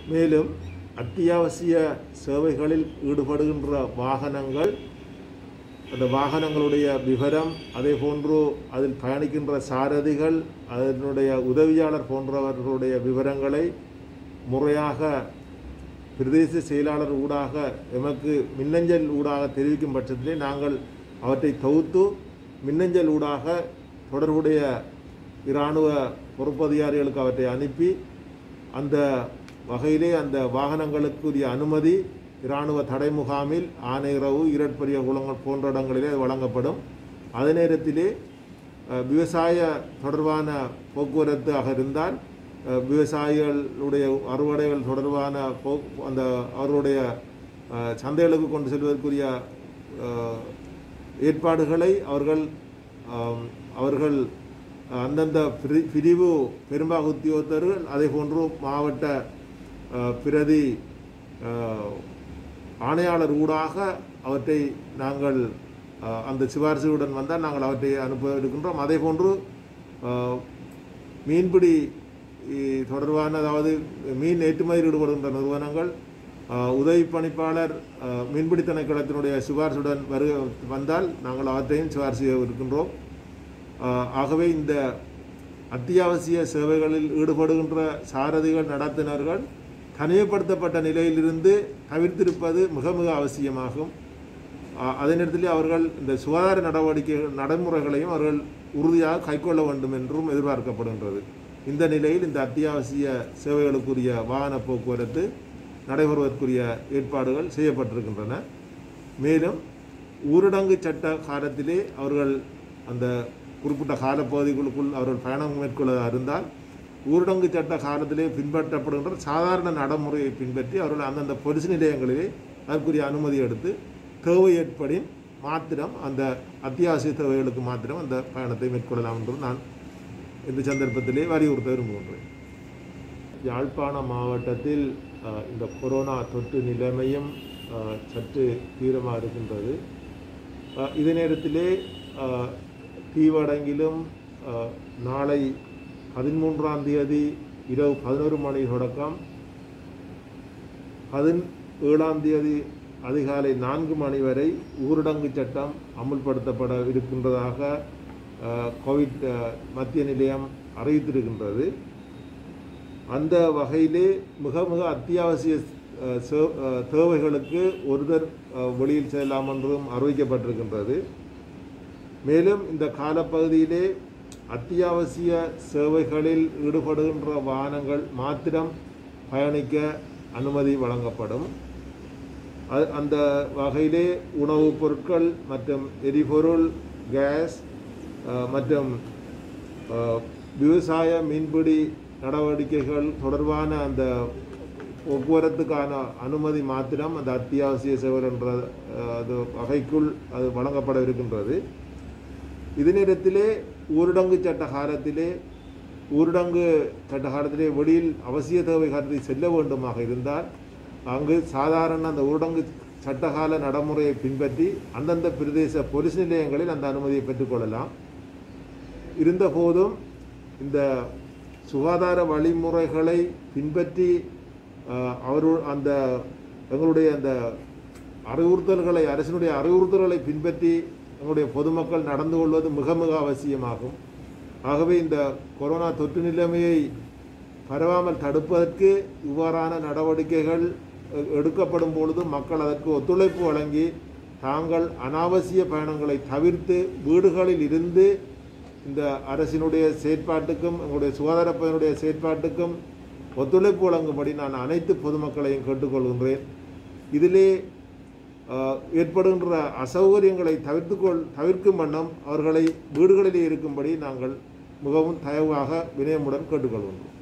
மேலும் அத்தியாவசிய சேவைகளில் ஈடுபடுகின்ற வாகனங்கள் அந்த வாகனங்களுடைய விவரம் அதே போன்று அதில் பயணிக்கின்ற சாரதிகள் அதனுடைய உதவியாளர் போன்றவர்களுடைய விவரங்களை முறையாக பிரதேச செயலாளர் ஊடாக எமக்கு மின்னஞ்சல் ஊடாக தெரிவிக்கும் பட்சத்திலே நாங்கள் அவற்றை தொகுத்து மின்னஞ்சல் ஊடாக தொடர்புடைய இராணுவ பொறுப்பதிகாரிகளுக்கு அவற்றை அனுப்பி அந்த வகையிலே அந்த வாகனங்களுக்குரிய அனுமதி இராணுவ தடை முகாமில் ஆனைரவு இரட்பரிய குளங்கள் போன்ற இடங்களிலே வழங்கப்படும் அதே நேரத்திலே அஹ், விவசாய தொடர்பான போக்குவரத்தாக இருந்தால் அஹ், விவசாயிகளுடைய அறுவடைகள் தொடர்பான போ அந்த அவர்களுடைய அஹ், சந்தைகளுக்கு கொண்டு செல்வதற்குரிய அஹ், ஏற்பாடுகளை அவர்கள் ஆம், அவர்கள் அந்தந்த பிரி- பிரிவு பெரும்பாக உத்தியோகத்தர்கள் அதே போன்று மாவட்ட அஹ், பிரதி அஹ், ஆணையாளர் ஊடாக அவற்றை நாங்கள் அஹ், அந்த சிபாரிசுடன் வந்தால் நாங்கள் அவற்றை அனுப்ப இருக்கின்றோம் அதே போன்று அஹ், மீன்பிடி இ- தொடர்பான அதாவது மீன் ஏற்றுமதியில் ஈடுபடுகின்ற நிறுவனங்கள் அஹ், உதவி பணிப்பாளர் அஹ், மீன்பிடி திணைக்களத்தினுடைய சிபாரிசுடன் வரு வந்தால் நாங்கள் அவற்றையும் சிபாரிசு செய்ய இருக்கின்றோம் அஹ், ஆகவே இந்த அத்தியாவசிய சேவைகளில் ஈடுபடுகின்ற சாரதிகள் நடத்துனர்கள் தனிமைப்படுத்தப்பட்ட நிலையிலிருந்து தவிர்த்திருப்பது மிக மிக அவசியமாகும் அஹ், அதே நேரத்தில் அவர்கள் இந்த சுகாதார நடவடிக்கை நடைமுறைகளையும் அவர்கள் உறுதியாக கைக்கொள்ள வேண்டும் என்றும் எதிர்பார்க்கப்படுகின்றது இந்த நிலையில் இந்த அத்தியாவசிய சேவைகளுக்குரிய வாகன போக்குவரத்து நடைபெறுவதற்குரிய ஏற்பாடுகள் செய்யப்பட்டிருக்கின்றன மேலும் ஊரடங்கு சட்ட காலத்திலே அவர்கள் அந்த குறிப்பிட்ட காலப்பகுதிகளுக்குள் அவர்கள் பயணம் மேற்கொள்வதாக இருந்தால் ஊரடங்கு சட்ட காலத்திலே பின்பற்றப்படுகின்ற சாதாரண நடைமுறையை பின்பற்றி அவர்கள் அந்தந்த பொலிஸ் நிலையங்களிலே அதற்குரிய அனுமதி எடுத்து தேவை ஏற்படின் மாத்திரம் அந்த அத்தியாவசிய தேவைகளுக்கு மாத்திரம் அந்த பயணத்தை மேற்கொள்ளலாம் என்று நான் இந்த சந்தர்ப்பத்திலே வலியுறுத்த விரும்புகின்றேன் யாழ்ப்பாண மாவட்டத்தில் அஹ், இந்த கொரோனா தொற்று நிலைமையும் அஹ், சற்று தீவிரமாக இருக்கின்றது அஹ், இதே நேரத்திலே அஹ், தீவடங்கிலும் அஹ், நாளை பதிமூன்றாம் தேதி இரவு பதினோரு மணி தொடக்கம் பதினேழாம் தேதி அதிகாலை நான்கு மணி வரை ஊரடங்கு சட்டம் அமுல்படுத்தப்பட இருக்கின்றதாக அஹ், கோவிட் அஹ், மத்திய நிலையம் அறிவித்திருக்கின்றது அந்த வகையிலே மிக மிக அத்தியாவசிய அஹ், சே- அஹ், தேவைகளுக்கு ஒருத்தர் அஹ், வெளியில் செல்லலாம் என்றும் அறிவிக்கப்பட்டிருக்கின்றது மேலும் இந்த காலப்பகுதியிலே அத்தியாவசிய சேவைகளில் ஈடுபடுகின்ற வாகனங்கள் மாத்திரம் பயணிக்க அனுமதி வழங்கப்படும் அது அந்த வகையிலே உணவுப் பொருட்கள் மற்றும் எரிபொருள் கேஸ் அஹ், மற்றும் அஹ், விவசாய மீன்பிடி நடவடிக்கைகள் தொடர்பான அந்த போக்குவரத்துக்கான அனுமதி மாத்திரம் அந்த அத்தியாவசிய சேவை என்ற அஹ், அது வகைக்குள் அது வழங்கப்பட இருக்கின்றது இதே நேரத்திலே ஊரடங்கு சட்ட காலத்திலே ஊரடங்கு சட்ட காலத்திலே வெளியில் அவசிய தேவை கருதி செல்ல வேண்டுமாக இருந்தால் அங்கு சாதாரண அந்த ஊரடங்கு சட்டகால நடைமுறையை பின்பற்றி அந்தந்த பிரதேச பொலிஸ் நிலையங்களில் அந்த அனுமதியை பெற்றுக்கொள்ளலாம் இருந்தபோதும் இந்த சுகாதார வழிமுறைகளை பின்பற்றி அஹ், அவரு அந்த எங்களுடைய அந்த அறிவுறுத்தல்களை அரசினுடைய அறிவுறுத்தல்களை பின்பற்றி எங்களுடைய பொதுமக்கள் நடந்து கொள்வது மிக மிக அவசியமாகும் ஆகவே இந்த கொரோனா தொற்று நிலைமையை பரவாமல் தடுப்பதற்கு இவ்வாறான நடவடிக்கைகள் எ- எடுக்கப்படும் பொழுது மக்கள் அதற்கு ஒத்துழைப்பு வழங்கி தாங்கள் அனாவசிய பயணங்களை தவிர்த்து வீடுகளில் இருந்து இந்த அரசினுடைய செயற்பாட்டுக்கும் எங்களுடைய சுகாதார பணியுடைய செயற்பாட்டுக்கும் ஒத்துழைப்பு வழங்கும்படி நான் அனைத்து பொதுமக்களையும் கேட்டுக்கொள்கின்றேன் இதிலே ஆஹ், ஏற்படுகின்ற அசௌகரியங்களை தவிர்த்துக்கொள் தவிர்க்கும் வண்ணம் அவர்களை வீடுகளிலே இருக்கும்படி நாங்கள் மிகவும் தயவாக வினயமுடன் கேட்டுக்கொள்கின்றோம்